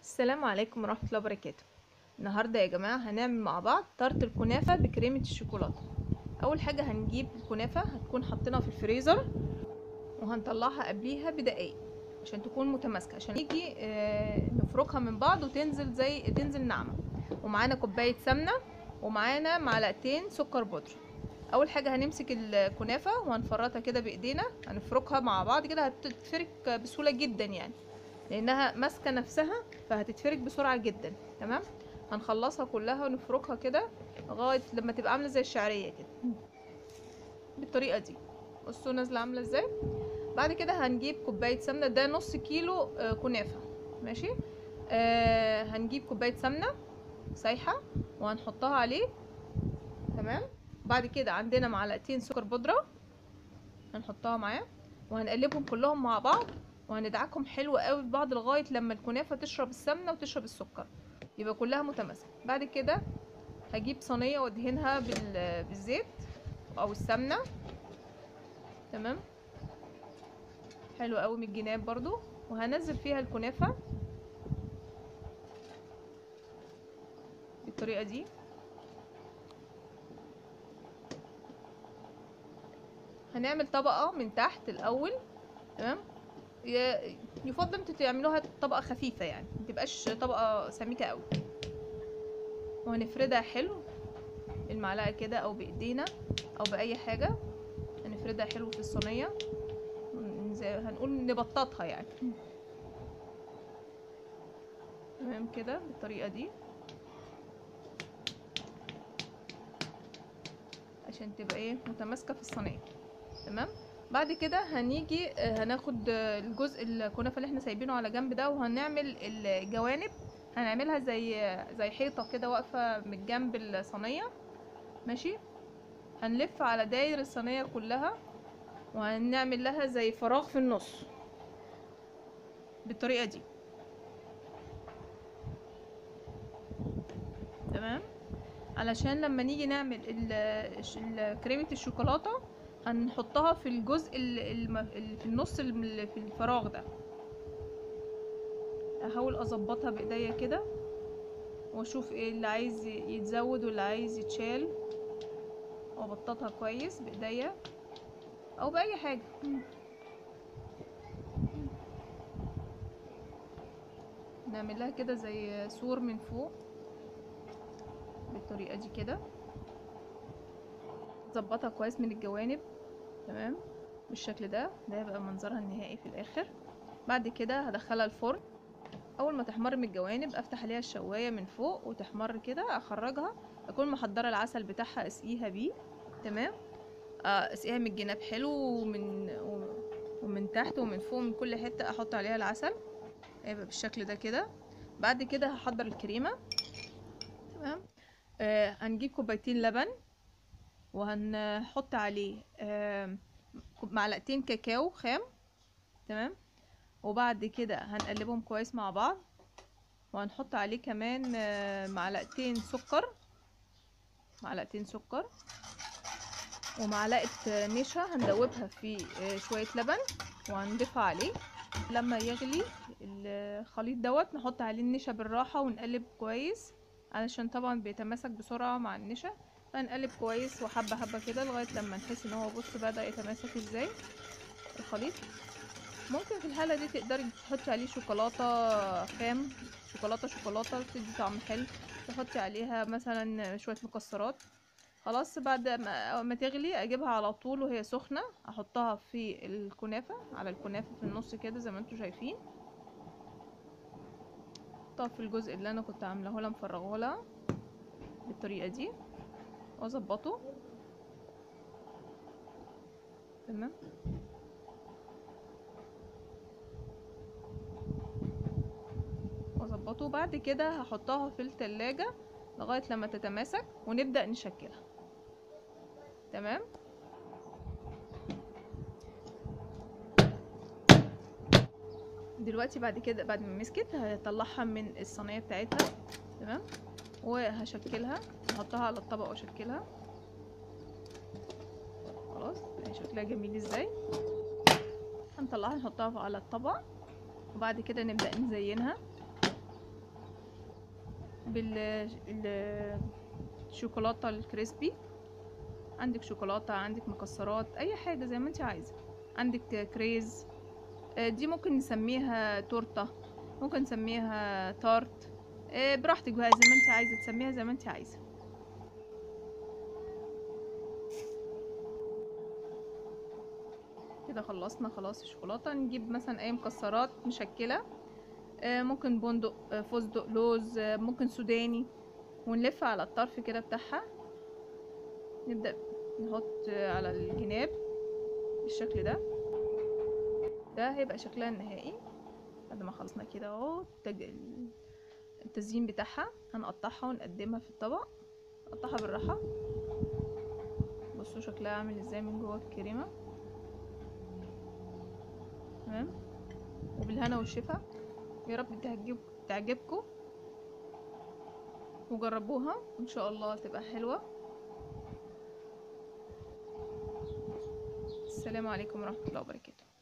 السلام عليكم ورحمة الله وبركاته النهاردة يا جماعة هنعمل مع بعض طرط الكنافة بكريمة الشوكولاتة أول حاجة هنجيب الكنافة هتكون حاطينها في الفريزر وهنطلعها قبليها بدقايق عشان تكون متماسكة عشان نيجي آه، نفركها من بعض وتنزل زي تنزل ناعمة ومعانا كوباية سمنة ومعانا معلقتين سكر بودرة اول حاجه هنمسك الكنافه وهنفرطها كده بايدينا هنفركها مع بعض كده هتتفرك بسهوله جدا يعني لانها ماسكه نفسها فهتتفرك بسرعه جدا تمام هنخلصها كلها ونفركها كده لغايه لما تبقى عامله زي الشعريه كده بالطريقه دي بصوا نازله عامله ازاي بعد كده هنجيب كوبايه سمنه ده نص كيلو آه، كنافه ماشي آه هنجيب كوبايه سمنه سايحه وهنحطها عليه تمام بعد كده عندنا معلقتين سكر بودرة هنحطها معاه وهنقلبهم كلهم مع بعض وهندعكهم حلو قوي ببعض لغاية لما الكنافة تشرب السمنة وتشرب السكر يبقى كلها متماسكة بعد كده هجيب صينية وادهنها بال- بالزيت او السمنة تمام حلو قوي من الجناب برضو وهنزل فيها الكنافة بالطريقة دي هنعمل طبقة من تحت الأول تمام ي- يفضل انتوا تعملوها طبقة خفيفة يعني متبقاش طبقة سميكة قوي وهنفردها حلو بالمعلقة كده أو بإيدينا أو بأي حاجة هنفردها حلو في الصينية ون- زي هنقول نبططها يعني تمام كده بالطريقة دي عشان تبقى ايه متماسكة في الصينية تمام بعد كده هنيجي آه، هناخد آه، الجزء الكنافه اللي احنا سايبينه على جنب ده وهنعمل الجوانب هنعملها زي زي حيطه كده واقفه من جنب الصينيه ماشي هنلف على داير الصينيه كلها وهنعمل لها زي فراغ في النص بالطريقه دي تمام علشان لما نيجي نعمل ال- ال- كريمه الشوكولاته هنحطها في الجزء اللي في النص اللي في الفراغ ده احاول اظبطها بايديا كده واشوف ايه اللي عايز يتزود واللي عايز يتشال وابططها كويس بايديا او باي حاجه نعمل لها كده زي سور من فوق بالطريقه دي كده ظبطها كويس من الجوانب تمام بالشكل ده ده هيبقى منظرها النهائي في الاخر بعد كده هدخلها الفرن اول ما تحمر من الجوانب افتح عليها الشوايه من فوق وتحمر كده اخرجها اكون محضره العسل بتاعها اسقيها بيه تمام آه، اسقيها من الجناب حلو ومن ومن تحت ومن فوق من كل حته احط عليها العسل هيبقى بالشكل ده كده بعد كده هحضر الكريمه تمام آه هنجيب كوبايتين لبن وهنحط عليه آم، معلقتين كاكاو خام تمام وبعد كده هنقلبهم كويس مع بعض وهنحط عليه كمان آه، معلقتين سكر معلقتين سكر ومعلقة آه، نشا هندوبها في آه، شوية لبن وهنضيفها عليه لما يغلي الخليط دوت نحط عليه النشا بالراحة ونقلب كويس علشان طبعا بيتماسك بسرعة مع النشا هنقلب كويس وحبة حبة كده لغاية لما نحس ان هو بص بدأ يتماسك ازاي الخليط ممكن في الحالة دي تقدري تحطي عليه شوكولاتة خام شوكولاتة شوكولاتة تدي طعم حلو تحطي عليها مثلا شوية مكسرات خلاص بعد ما ما تغلي اجيبها على طول وهي سخنة احطها في الكنافة على الكنافة في النص كده زي ما انتوا شايفين احطها في الجزء اللي انا كنت عاملاه لها مفرغه لها بالطريقة دي واظبطه تمام واظبطه بعد كده هحطها في التلاجة لغاية لما تتماسك ونبدأ نشكلها تمام دلوقتي بعد كده بعد ما مسكت هطلعها من الصينية بتاعتها تمام وهشكلها احطها على الطبق واشكلها خلاص اهي شكلها جميل ازاي هنطلعها نحطها على الطبق وبعد كده نبدأ نزينها بالشوكولاته الكريسبي عندك شوكولاته عندك مكسرات اي حاجه زي ما انت عايزه عندك كريز آه، دي ممكن نسميها تورته ممكن نسميها تارت آه، براحتك بقى زي ما انت عايزه تسميها زي ما انت عايزه كده خلصنا خلاص الشوكولاته نجيب مثلا اي مكسرات مشكله آه، ممكن بندق آه، فستق لوز آه، ممكن سوداني ونلف على الطرف كده بتاعها نبدأ نحط آه، على الجناب بالشكل ده ده هيبقى شكلها النهائي بعد ما خلصنا كده اهو التج... التزيين بتاعها هنقطعها ونقدمها في الطبق نقطعها بالراحة بصوا شكلها عامل ازاي من جوه الكريمة تمام وبالهنا والشفا يا رب تعجب تعجبكم وجربوها ان شاء الله تبقى حلوة السلام عليكم ورحمة الله وبركاته